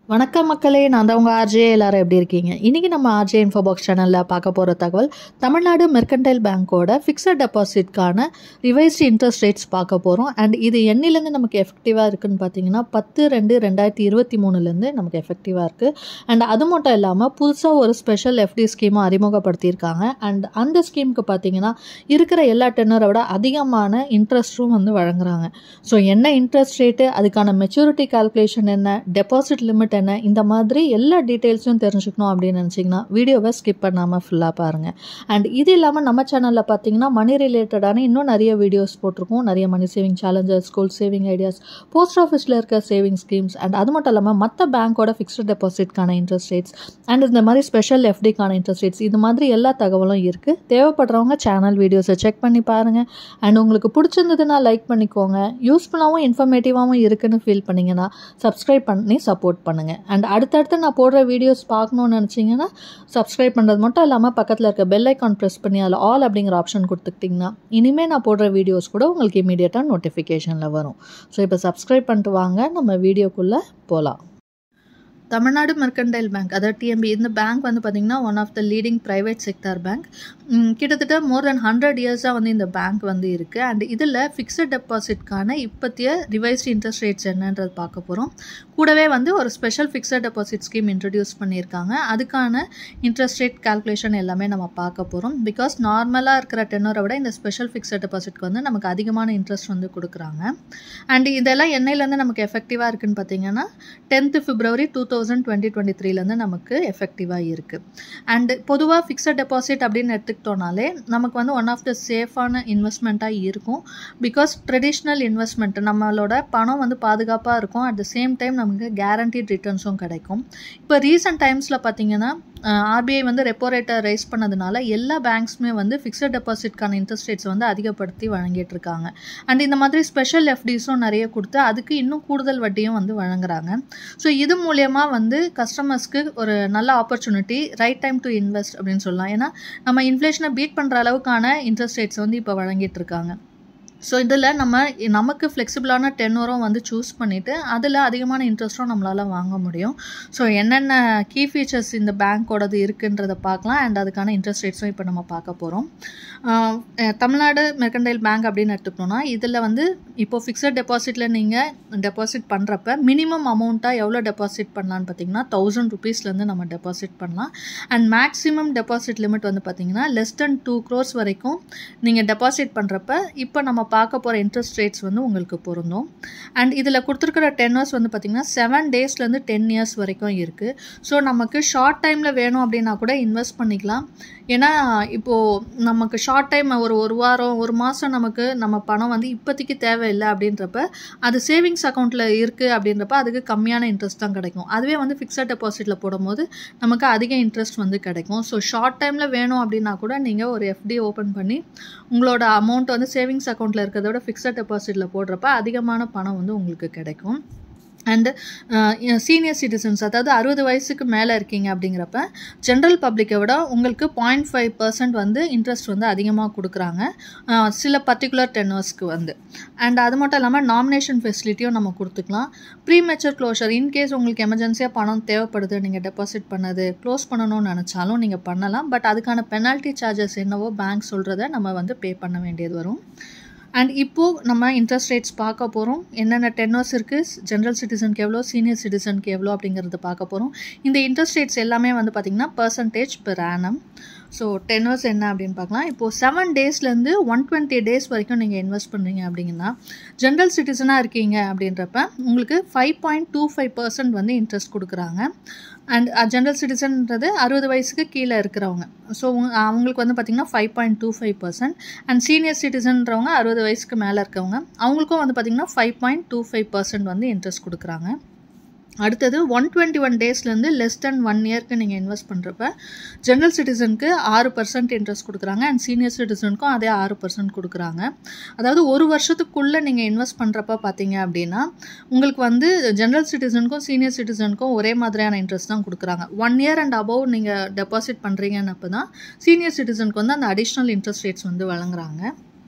வணக்கம் மக்களே நான் தான் உங்கள் ஆர்ஜே எல்லாரும் எப்படி இருக்கீங்க இன்றைக்கி நம்ம ஆர்ஜே இன்ஃபோ பாக்ஸ் சேனலில் பார்க்க போகிற தகவல் தமிழ்நாடு மெர்கன்டைல் பேங்க்கோட ஃபிக்ஸட் டெபாசிட்கான ரிவைஸ்டு இன்ட்ரெஸ்ட் ரேட்ஸ் பார்க்க போகிறோம் அண்ட் இது என்னிலேருந்து நமக்கு எஃபெக்டிவாக இருக்குன்னு பார்த்தீங்கன்னா பத்து ரெண்டு ரெண்டாயிரத்தி இருபத்தி மூணுலேருந்து நமக்கு எஃபெக்டிவாக இருக்குது அண்ட் அது மட்டும் இல்லாமல் புதுசாக ஒரு ஸ்பெஷல் எஃப்டி ஸ்கீமை அறிமுகப்படுத்தியிருக்காங்க அண்ட் அந்த ஸ்கீமுக்கு பார்த்தீங்கன்னா இருக்கிற எல்லா டென்னரை விட அதிகமான இன்ட்ரெஸ்ட்டும் வந்து வழங்குறாங்க ஸோ என்ன இன்ட்ரெஸ்ட் ரேட்டு அதுக்கான மெச்சூரிட்டி கால்குலேஷன் என்ன டெபாசிட் லிமிட் என்ன இந்த மாதிரி எல்லா டீட்டெயில்ஸும் தெரிஞ்சுக்கணும் அப்படின்னு நினச்சிங்கன்னா வீடியோவை ஸ்கிப் பண்ணாமல் ஃபுல்லாக பாருங்கள் அண்ட் இது இல்லாமல் நம்ம சேனலில் பார்த்தீங்கன்னா மணி ரிலேட்டடான இன்னும் நிறைய வீடியோஸ் போட்டிருக்கோம் நிறைய money saving challenges school saving ideas post ஆஃபீஸில் இருக்க சேவிங் ஸ்கீம்ஸ் அண்ட் அது மட்டும் இல்லாமல் மற்ற பேங்க்கோட ஃபிக்ஸ்டு டெபாசிட்கான இன்ட்ரெஸ்ட் ரேட்ஸ் அண்ட் இந்த மாதிரி ஸ்பெஷல் எஃப்டிக்கான இன்ட்ரெஸ்ட் ரேட்ஸ் இது மாதிரி எல்லா தகவலும் இருக்குது தேவைப்படுறவங்க சேனல் வீடியோஸை செக் பண்ணி பாருங்கள் அண்ட் உங்களுக்கு பிடிச்சிருந்ததுன்னா லைக் பண்ணிக்கோங்க யூஸ்ஃபுல்லாகவும் இன்ஃபர்மேட்டிவாகவும் இருக்குன்னு ஃபீல் பண்ணிங்கன்னா சப்ஸ்கிரைப் பண்ணி சப்போர்ட் பண்ணுங்கள் அண்ட் அடுத்தடுத்து நான் போடுற வீடியோஸ் பார்க்கணுன்னு நினச்சிங்கன்னா சப்ஸ்கிரைப் பண்ணுறது மட்டும் இல்லாமல் பக்கத்தில் இருக்க பெல் ஐக்கான் ப்ரெஸ் பண்ணி அதில் ஆல் அப்படிங்கிற ஆப்ஷன் கொடுத்துக்கிட்டிங்கன்னா இனிமேல் நான் போடுற வீடியோஸ் கூட உங்களுக்கு இமீடியட்டாக நோட்டிஃபிகேஷனில் வரும் ஸோ இப்போ சப்ஸ்கிரைப் பண்ணிட்டு வாங்க நம்ம வீடியோக்குள்ளே போகலாம் தமிழ்நாடு மெர்கன்டைல் பேங்க் அதாவது டிஎம்பி இந்த பேங்க் வந்து பார்த்திங்கன்னா one of the leading private sector bank கிட்டத்தட்ட மோர் தென் ஹண்ட்ரட் இயர்ஸாக வந்து இந்த பேங்க் வந்து இருக்குது அண்ட் இதில் ஃபிக்ஸட் டெபாசிட்கான இப்போத்திய ரிவைஸ்டு இன்ட்ரெஸ்ட் ரேட்ஸ் என்னன்றது பார்க்க போகிறோம் கூடவே வந்து ஒரு special fixed deposit scheme introduce பண்ணியிருக்காங்க அதுக்கான இன்ட்ரெஸ்ட் ரேட் கால்குலேஷன் எல்லாமே நம்ம பார்க்க போகிறோம் பிகாஸ் நார்மலாக இருக்கிற டென்னரை விட இந்த ஸ்பெஷல் ஃபிக்ஸட் டெபாசிட்க்கு வந்து நமக்கு அதிகமான இன்ட்ரெஸ்ட் வந்து கொடுக்குறாங்க அண்ட் இதெல்லாம் என்னையிலேருந்து நமக்கு எஃபெக்டிவாக இருக்குன்னு பார்த்தீங்கன்னா tenth February two thousand twenty twenty த்ரீலேருந்து நமக்கு எஃபெக்டிவாக இருக்குது அண்ட் பொதுவாக ஃபிக்ஸட் டெபாசிட் அப்படின்னு எடுத்துக்கிட்டோனாலே நமக்கு வந்து ஒன் ஆஃப் த சேஃபான இன்வெஸ்ட்மெண்ட்டாக இருக்கும் பிகாஸ் ட்ரெடிஷ்னல் இன்வெஸ்ட்மெண்ட் நம்மளோட பணம் வந்து பாதுகாப்பாக இருக்கும் அட் த சேம் டைம் நமக்கு கேரண்டீட் ரிட்டர்ன்ஸும் கிடைக்கும் இப்போ ரீசெண்ட் டைம்ஸில் பார்த்தீங்கன்னா ஆர்பிஐ வந்து ரெப்போ ரேட்டை ரைஸ் பண்ணதுனால எல்லா பேங்க்ஸுமே வந்து ஃபிக்ஸட் டெபாசிட்கான இன்ட்ரெஸ்ட் ரேட்ஸ் வந்து அதிகப்படுத்தி வழங்கிட்டு இருக்காங்க அண்ட் இந்த மாதிரி ஸ்பெஷல் எஃப்டிஸும் நிறைய கொடுத்து அதுக்கு இன்னும் கூடுதல் வட்டியும் வந்து வழங்குறாங்க ஸோ இது மூலயமா வந்து கஸ்டமர்ஸ்க்கு ஒரு நல்ல opportunity right time to invest அப்படின்னு சொல்லலாம் ஏன்னா நம்ம இன்ஃப்ளேஷனை பீட் பண்ணுற அளவுக்கான இன்ட்ரெஸ்ட் ரேட்ஸ் வந்து இப்போ வழங்கிட்டு இருக்காங்க ஸோ இதில் நம்ம நமக்கு ஃப்ளெக்சிபிளான டென்னரும் வந்து சூஸ் பண்ணிவிட்டு அதில் அதிகமான இன்ட்ரெஸ்ட்டும் நம்மளால் வாங்க முடியும் ஸோ என்னென்ன கீ ஃபீச்சர்ஸ் இந்த பேங்க்கோடது இருக்குன்றதை பார்க்கலாம் அண்ட் அதுக்கான இன்ட்ரெஸ்ட் ரேட்ஸும் இப்போ நம்ம பார்க்க போகிறோம் தமிழ்நாடு மெர்கண்டைல் பேங்க் அப்படின்னு எடுத்துக்கிட்டோம்னா இதில் வந்து இப்போது ஃபிக்ஸட் டெபாசிட்டில் நீங்கள் டெபாசிட் பண்ணுறப்ப மினிமம் அமௌண்ட்டாக எவ்வளோ டெபாசிட் பண்ணலான்னு பார்த்தீங்கன்னா தௌசண்ட் ருபீஸ்லேருந்து நம்ம டெபாசிட் பண்ணலாம் அண்ட் மேக்ஸிமம் டெபாசிட் லிமிட் வந்து பார்த்தீங்கன்னா லெஸ் தென் டூ க்ரோர்ஸ் வரைக்கும் நீங்கள் டெபாசிட் பண்ணுறப்ப இப்போ நம்ம பார்க்க போகிற இன்ட்ரெஸ்ட் ரேட்ஸ் வந்து உங்களுக்கு பொருந்தும் அண்ட் இதில் கொடுத்துருக்கிற டென்னர்ஸ் வந்து பார்த்திங்கன்னா செவன் டேஸ்லேருந்து டென் இயர்ஸ் வரைக்கும் இருக்குது ஸோ நமக்கு ஷார்ட் டைமில் வேணும் அப்படின்னா கூட இன்வெஸ்ட் பண்ணிக்கலாம் ஏன்னா இப்போது நமக்கு ஷார்ட் டைம் ஒரு ஒரு வாரம் ஒரு மாதம் நமக்கு நம்ம பணம் வந்து இப்போதைக்கு தேவையில்லை அப்படின்றப்ப அது சேவிங்ஸ் அக்கௌண்ட்டில் இருக்குது அப்படின்றப்ப அதுக்கு கம்மியான இன்ட்ரெஸ்ட் தான் கிடைக்கும் அதுவே வந்து ஃபிக்ஸட் டெபாசிட்டில் போடும்போது நமக்கு அதிக இன்ட்ரெஸ்ட் வந்து கிடைக்கும் ஸோ ஷார்ட் டைமில் வேணும் அப்படின்னா கூட நீங்கள் ஒரு எஃப்டி ஓப்பன் பண்ணி உங்களோட அமௌண்ட் வந்து சேவிங்ஸ் அக்கௌண்ட்டில் இருக்கிறத விட ஃபிக்ஸட் டெபாசிட்டில் போடுறப்ப அதிகமான பணம் வந்து உங்களுக்கு கிடைக்கும் அண்டு சீனியர் சிட்டிசன்ஸ் அதாவது அறுபது வயசுக்கு மேலே இருக்கீங்க அப்படிங்கிறப்ப ஜென்ரல் பப்ளிக்கை விட உங்களுக்கு பாயிண்ட் ஃபைவ் பர்சன்ட் வந்து இன்ட்ரெஸ்ட் வந்து அதிகமாக கொடுக்குறாங்க சில பர்டிகுலர் டென்னர்ஸ்க்கு வந்து அண்ட் அது மட்டும் இல்லாமல் நாமினேஷன் ஃபெசிலிட்டியும் நம்ம கொடுத்துக்கலாம் ப்ரீ மெச்சர் க்ளோஷர் இன்கேஸ் உங்களுக்கு எமர்ஜென்சியாக பணம் தேவைப்படுது நீங்கள் டெபாசிட் பண்ணது க்ளோஸ் பண்ணணும்னு நினச்சாலும் நீங்கள் பண்ணலாம் பட் அதுக்கான பெனால்ட்டி சார்ஜஸ் என்னவோ பேங்க் சொல்கிறத நம்ம வந்து பே பண்ண வேண்டியது வரும் அண்ட் இப்போது நம்ம இன்ட்ரெஸ்ட் ரேட்ஸ் பார்க்க போகிறோம் என்னென்ன டென்னர்ஸ் இருக்குது ஜென்ரல் சிட்டிசனுக்கு எவ்வளோ சீனியர் சிட்டிசனுக்கு எவ்வளோ அப்படிங்கிறத பார்க்க போகிறோம் இந்த இன்ட்ரெஸ்ட் ரேட்ஸ் எல்லாமே வந்து பார்த்திங்கன்னா percentage per annum so tenures என்ன அப்படின்னு பார்க்கலாம் இப்போது செவன் டேஸ்லேருந்து ஒன் டுவெண்ட்டி டேஸ் வரைக்கும் நீங்கள் இன்வெஸ்ட் பண்ணுறீங்க அப்படிங்கன்னா ஜென்ரல் சிட்டிசனாக இருக்கீங்க அப்படின்றப்ப உங்களுக்கு five point two five percent வந்து இன்ட்ரெஸ்ட் கொடுக்குறாங்க அண்ட் ஜென்ரல் சிட்டிசன்ன்றது அறுபது வயசுக்கு கீழே இருக்கிறவங்க ஸோ அவங்களுக்கு வந்து பார்த்திங்கன்னா five point two five percent and senior சிட்டிசன்றவங்க அறுபது வயசுக்கு மேலே இருக்கவங்க அவங்களுக்கும் வந்து பார்த்திங்கன்னா five point two five percent வந்து இன்ட்ரெஸ்ட் கொடுக்குறாங்க அடுத்தது ஒன் டுவெண்ட்டி ஒன் டேஸ்லேருந்து லெஸ் தென் ஒன் இயர்க்கு நீங்கள் இன்வெஸ்ட் பண்ணுறப்ப ஜென்ரல் சிட்டிசனுக்கு ஆறு பர்சன்ட் இன்ட்ரெஸ்ட் கொடுக்குறாங்க அண்ட் சீனியர் சிட்டிசனுக்கும் அதே ஆறு பர்சன்ட் கொடுக்குறாங்க அதாவது ஒரு வருஷத்துக்குள்ளே நீங்கள் இன்வெஸ்ட் பண்ணுறப்ப பார்த்தீங்க அப்படின்னா உங்களுக்கு வந்து ஜென்ரல் சிட்டிசனுக்கும் சீனியர் சிட்டிசனுக்கும் ஒரே மாதிரியான இன்ட்ரெஸ்ட் தான் கொடுக்குறாங்க ஒன் இயர் அண்ட் அபவ் நீங்கள் டெபாசிட் பண்ணுறீங்கன்னு அப்போ தான் சீனியர் சிட்டிசனுக்கு வந்து அந்த அடிஷ்னல் இன்ட்ரெஸ்ட் ரேட்ஸ் வந்து வழங்குறாங்க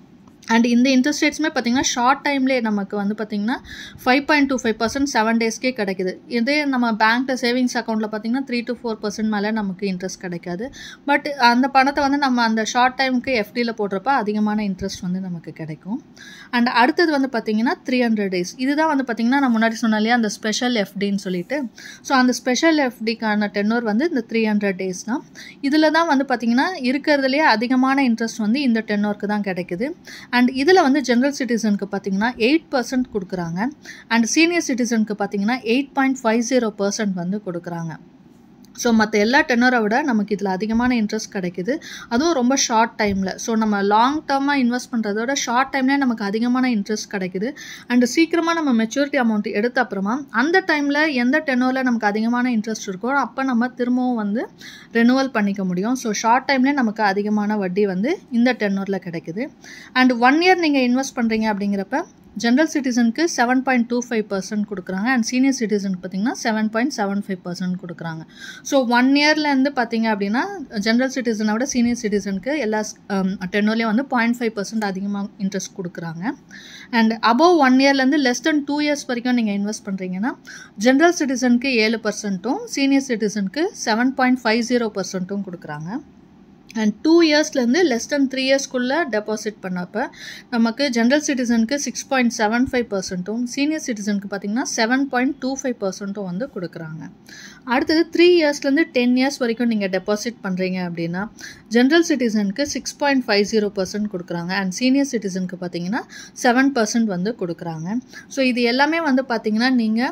அண்ட் இந்த இன்ட்ரெஸ்ட் ரேட்ஸுமே பார்த்தீங்கன்னா ஷார்ட் டைம்லேயே நமக்கு வந்து பார்த்தீங்கன்னா five point two five percent seven டேஸ்க்கே கிடைக்குது இதே நம்ம பேங்க்கில் சேவிங்ஸ் அக்கௌண்ட்டில் பார்த்தீங்கன்னா த்ரீ டு ஃபோர் பர்சன்ட் மேலே நமக்கு இன்ட்ரெஸ்ட் கிடைக்காது பட் அந்த பணத்தை வந்து நம்ம அந்த ஷார்ட் டைமுக்கு எஃப்டியில் போடுறப்ப அதிகமான இன்ட்ரெஸ்ட் வந்து நமக்கு கிடைக்கும் அண்ட் அடுத்தது வந்து பார்த்தீங்கன்னா த்ரீ ஹண்ட்ரட் டேஸ் இதுதான் வந்து பார்த்தீங்கன்னா நான் முன்னாடி சொன்ன இல்லையா அந்த ஸ்பெஷல் எஃப்டின்னு சொல்லிட்டு ஸோ அந்த ஸ்பெஷல் எஃப்டிக்கான டென்னூர் வந்து இந்த த்ரீ ஹண்ட்ரட் டேஸ் தான் இதில் தான் வந்து பார்த்தீங்கன்னா இருக்கிறதுலேயே அதிகமான இன்ட்ரெஸ்ட் வந்து இந்த டென்னூருக்கு தான் கிடைக்குது அண்ட் இதில் வந்து ஜென்ரல் சிட்டிசனுக்கு பார்த்தீங்கன்னா எயிட் பர்சன்ட் கொடுக்குறாங்க அண்ட் சீனியர் சிட்டிசனுக்கு பார்த்தீங்கன்னா eight point five zero percent வந்து கொடுக்குறாங்க ஸோ மற்ற எல்லா டென்னரை விட நமக்கு இதில் அதிகமான இன்ட்ரெஸ்ட் கிடைக்குது அதுவும் ரொம்ப ஷார்ட் டைமில் ஸோ நம்ம லாங் டேர்மாக இன்வெஸ்ட் பண்ணுறதோட ஷார்ட் டைம்லேயே நமக்கு அதிகமான இன்ட்ரெஸ்ட் கிடைக்குது அண்ட் சீக்கிரமாக நம்ம மெச்சூரிட்டி அமௌண்ட் எடுத்த அப்புறமா அந்த டைமில் எந்த டென்னோரில் நமக்கு அதிகமான இன்ட்ரெஸ்ட் இருக்கோ அப்போ நம்ம திரும்பவும் வந்து ரெனுவல் பண்ணிக்க முடியும் ஸோ ஷார்ட் டைம்லேயே நமக்கு அதிகமான வட்டி வந்து இந்த டென்னோரில் கிடைக்குது அண்ட் ஒன் இயர் நீங்கள் இன்வெஸ்ட் பண்ணுறீங்க அப்படிங்கிறப்ப ஜென்ரல் சிட்டிசனுக்கு seven point two five percent கொடுக்குறாங்க அண்ட் சீனியர் சிட்டிசனுக்கு பார்த்தீங்கன்னா seven point seven five percent கொடுக்குறாங்க ஸோ ஒன் இயர்லேருந்து பார்த்தீங்க அப்படின்னா ஜென்ரல் சிட்டிசனை விட சீனியர் சிட்டிசனுக்கு எல்லா டென்னோர்லேயும் வந்து பாயிண்ட் ஃபைவ் பர்சன்ட் அதிகமாக இன்ட்ரெஸ்ட் கொடுக்குறாங்க அண்ட் அபவ் ஒன் இயர்லேருந்து லெஸ் தென் டூ இயர்ஸ் வரைக்கும் நீங்கள் இன்வெஸ்ட் பண்ணுறீங்கன்னா ஜென்ரல் சிட்டிசனுக்கு ஏழு பர்சன்ட்டும் சீனியர் சிட்டிசனுக்கு செவன் பாயிண்ட் ஃபைவ் ஜீரோ பர்சன்ட்டும் கொடுக்குறாங்க அண்ட் டூ இயர்ஸ்லேருந்து லெஸ் தென் த்ரீ இயர்ஸ்க்குள்ளே டெபாசிட் பண்ணப்போ நமக்கு ஜென்ரல் சிட்டிசனுக்கு சிக்ஸ் பாயிண்ட் செவன் ஃபைவ் பர்சன்ட்டும் சீனியர் சிட்டிசனுக்கு பார்த்திங்கன்னா செவன் பாயிண்ட் டூ ஃபைவ் பர்சன்ட்டும் வந்து கொடுக்குறாங்க அடுத்தது த்ரீ இயர்ஸ்லேருந்து டென் இயர்ஸ் வரைக்கும் நீங்கள் டெபாசிட் பண்ணுறீங்க அப்படின்னா ஜென்ரல் சிட்டிசனுக்கு six point five zero percent கொடுக்குறாங்க அண்ட் சீனியர் சிட்டிசனுக்கு பார்த்தீங்கன்னா செவன் பர்சன்ட் வந்து கொடுக்குறாங்க ஸோ இது எல்லாமே வந்து பார்த்தீங்கன்னா நீங்கள்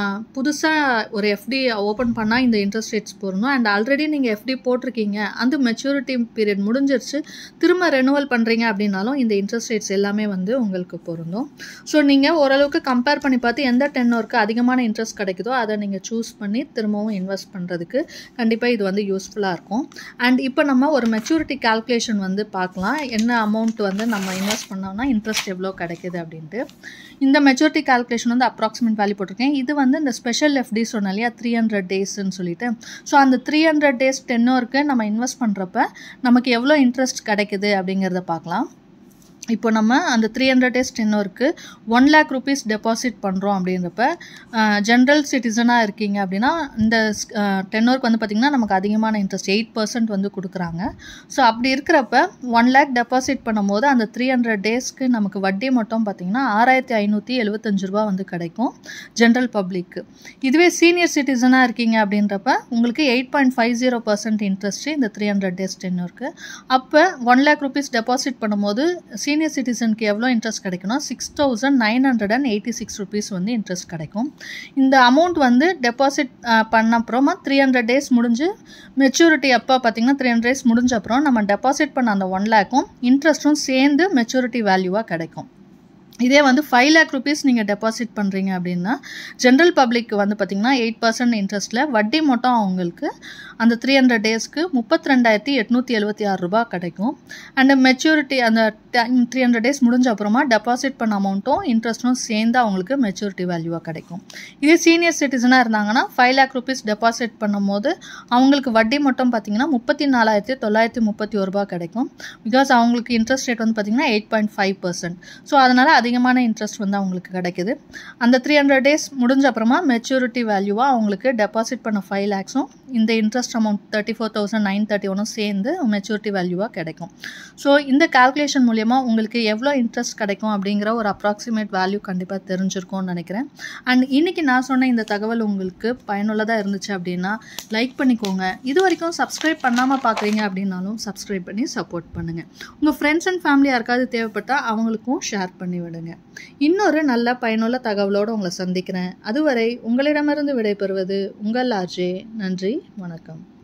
புதுசாக ஒரு எஃப்டி ஓப்பன் பண்ணால் இந்த இன்ட்ரெஸ்ட் ரேட்ஸ் போடணும் அண்ட் ஆல்ரெடி நீங்கள் எஃப்டி போட்டிருக்கீங்க அந்த மெச்சூரிட்டி பீரியட் முடிஞ்சிருச்சு திரும்ப ரெனுவல் பண்ணுறீங்க அப்படின்னாலும் இந்த இன்ட்ரெஸ்ட் ரேட்ஸ் எல்லாமே வந்து உங்களுக்கு பொருந்தும் ஸோ நீங்கள் ஓரளவுக்கு கம்பேர் பண்ணி பார்த்து எந்த டென்னோருக்கு அதிகமான இன்ட்ரெஸ்ட் கிடைக்குதோ அதை நீங்கள் சூஸ் பண்ணி திரும்பவும் இன்வெஸ்ட் பண்ணுறதுக்கு கண்டிப்பாக இது வந்து யூஸ்ஃபுல்லாக இருக்கும் அண்ட் இப்போ நம்ம ஒரு மெச்சூரிட்டி கால்குலேஷன் வந்து பார்க்கலாம் என்ன அமௌண்ட் வந்து நம்ம இன்வெஸ்ட் பண்ணோம்னா இன்ட்ரெஸ்ட் எவ்வளோ கிடைக்குது அப்படின்ட்டு இந்த மெச்சூரிட்டி கால்குலேஷன் வந்து அப்ராக்சிமேட் வேல்யூ போட்டிருக்கேன் இது வந்து இந்த ஸ்பெஷல் எஃப்டி சொன்னேன் இல்லையா த்ரீ ஹண்ட்ரட் டேஸ்ன்னு சொல்லிட்டு ஸோ அந்த த்ரீ ஹண்ட்ரட் டேஸ் டென்னோருக்கு நம்ம இன்வெஸ்ட் பண்ணுறப்ப நமக்கு எவ்வளோ இன்ட்ரெஸ்ட் கிடைக்குது அப்படிங்கிறத பார்க்கலாம் இப்போ நம்ம அந்த த்ரீ ஹண்ட்ரட் டேஸ் டென்னோருக்கு ஒன் லேக் ருபீஸ் டெபாசிட் பண்ணுறோம் அப்படின்றப்ப ஜென்ரல் சிட்டிசனாக இருக்கீங்க அப்படின்னா இந்த டென்னோருக்கு வந்து பார்த்திங்கன்னா நமக்கு அதிகமான இன்ட்ரெஸ்ட் எயிட் பர்சன்ட் வந்து கொடுக்குறாங்க ஸோ அப்படி இருக்கிறப்ப ஒன் லேக் டெபாசிட் பண்ணும்போது அந்த த்ரீ ஹண்ட்ரட் டேஸ்க்கு நமக்கு வட்டி மட்டும் பார்த்திங்கன்னா ஆறாயிரத்தி ஐநூற்றி எழுபத்தஞ்சு ரூபா வந்து கிடைக்கும் ஜென்ரல் பப்ளிக்கு இதுவே சீனியர் சிட்டிசனாக இருக்கீங்க அப்படின்றப்ப உங்களுக்கு eight point five zero percent interest இந்த த்ரீ ஹண்ட்ரட் டேஸ் டென்னோருக்கு அப்போ ஒன் லேக் ருபீஸ் டெபாசிட் பண்ணும்போது சீனியர் சிட்டிசனுக்கு எவ்வளோ இன்ட்ரெஸ்ட் கிடைக்கும்னா six thousand nine hundred and eighty six rupees வந்து இன்ட்ரெஸ்ட் கிடைக்கும் இந்த அமௌண்ட் வந்து டெபாசிட் பண்ண அப்புறமா த்ரீ ஹண்ட்ரட் டேஸ் முடிஞ்சு மெச்சூரிட்டி அப்போ பார்த்தீங்கன்னா த்ரீ ஹண்ட்ரட் டேஸ் முடிஞ்ச அப்புறம் நம்ம டெபாசிட் பண்ண அந்த ஒன் லேக்கும் இன்ட்ரெஸ்ட்டும் சேர்ந்து மெச்சூரிட்டி வேல்யூவாக கிடைக்கும் இதே வந்து ஃபைவ் லேக் ருபீஸ் நீங்கள் டெபாசிட் பண்ணுறீங்க அப்படின்னா ஜென்ரல் பப்ளிக் வந்து பார்த்திங்கன்னா எயிட் பர்சன்ட் இன்ட்ரெஸ்ட்டில் வட்டி மட்டும் அவங்களுக்கு அந்த த்ரீ ஹண்ட்ரட் டேஸ்க்கு முப்பத்தி ரெண்டாயிரத்தி எட்நூற்றி எழுபத்தி ஆறு ரூபா கிடைக்கும் அண்ட் மெச்சூரிட்டி அந்த டைம் த்ரீ ஹண்ட்ரட் டேஸ் முடிஞ்ச அப்புறமா டெபாசிட் பண்ண அமௌண்ட்டும் இன்ட்ரெஸ்ட்டும் சேர்ந்து அவங்களுக்கு மெச்சூரிட்டி வேல்யூவாக கிடைக்கும் இதே சீனியர் சிட்டிசனாக இருந்தாங்கன்னா ஃபைவ் லேக் ருபீஸ் டெபாசிட் பண்ணும்போது அவங்களுக்கு வட்டி மட்டும் பார்த்திங்கன்னா முப்பத்தி நாலாயிரத்தி தொள்ளாயிரத்தி முப்பத்தி ஒரு ரூபா கிடைக்கும் பிகாஸ் அவங்களுக்கு இன்ட்ரெஸ்ட் ரேட் வந்து பார்த்திங்கன்னா eight point five percent so அதனால் அதிகமான இன்ட்ரெஸ்ட் வந்து அவங்களுக்கு கிடைக்குது அந்த த்ரீ ஹண்ட்ரட் டேஸ் முடிஞ்ச அப்புறமா மெச்சூரிட்டி வேல்யூவாக அவங்களுக்கு டெபாசிட் பண்ண ஃபைவ் லேக்ஸும் இந்த interest amount thirty four thousand nine thirty ஒன்றும் சேர்ந்து மெச்சூரிட்டி வேல்யூவாக கிடைக்கும் ஸோ இந்த கால்குலேஷன் மூலயமா உங்களுக்கு எவ்வளோ இன்ட்ரெஸ்ட் கிடைக்கும் அப்படிங்கிற ஒரு அப்ராக்சிமேட் வேல்யூ கண்டிப்பாக தெரிஞ்சிருக்கும்னு நினைக்கிறேன் அண்ட் இன்றைக்கி நான் சொன்ன இந்த தகவல் உங்களுக்கு பயனுள்ளதாக இருந்துச்சு அப்படின்னா லைக் பண்ணிக்கோங்க இது வரைக்கும் சப்ஸ்கிரைப் பண்ணாமல் பார்க்குறீங்க அப்படின்னாலும் சப்ஸ்கிரைப் பண்ணி சப்போர்ட் பண்ணுங்கள் உங்கள் ஃப்ரெண்ட்ஸ் அண்ட் ஃபேமிலி யாருக்காவது தேவைப்பட்டால் அவங்களுக்கும் ஷேர் பண்ணி விடுங்க இன்னொரு நல்ல பயனுள்ள தகவலோடு உங்களை சந்திக்கிறேன் அதுவரை உங்களிடமிருந்து விடைபெறுவது உங்கள் ஆர்ஜே நன்றி வணக்கம்